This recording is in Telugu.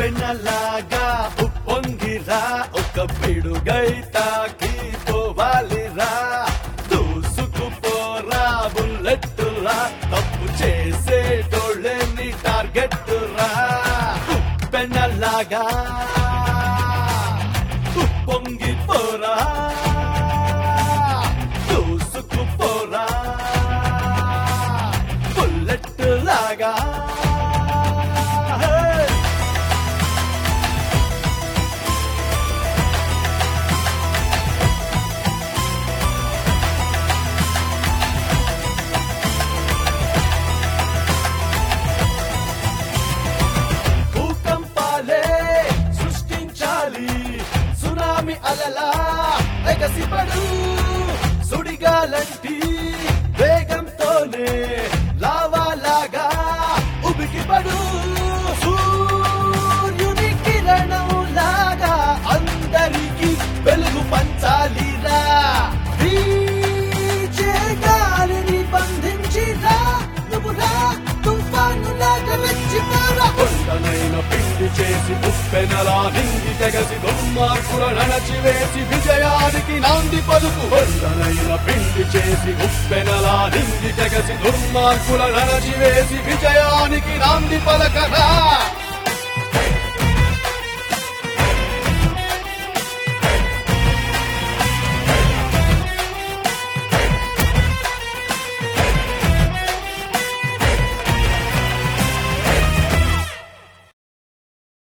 పెన్నలాగా ఉప్పొంగిరా ఒక పిడుగై తాకి పోవాలిరా దూసుకుపోరా బుల్లెట్టురా తప్పు చేసేటోళ్ళని టార్గెట్ రా పెన్నలాగా ఉప్పొంగిపోరా దూసుకుపోరా బుల్లెట్ లాగా Hey! భూకంపాలే సృష్టించాలి సునామి అలలా ఎగసిపడు సుడిగాలంటి వేగంతోనే లావాలాగా ఉబికిపడు సూర్యుని కిరణం లాగా అందరికి వెలుగు పంచాలిరా వీచే గాలిని బంధించిరా నువ్వురా తుఫాను లాగా రెచ్చిపోరా కొండనైన పిండి చేసి ఉప్పెనలా నింగి తెగసి దుర్మార్గుల నడచివేసి విజయానికి నాంది పలుకు కొండనైన పిండి చేసి ఉప్పెనలా నింగి తెగసి దుర్మార్గుల నడచివేసి విజయానికి నాంది పలకరా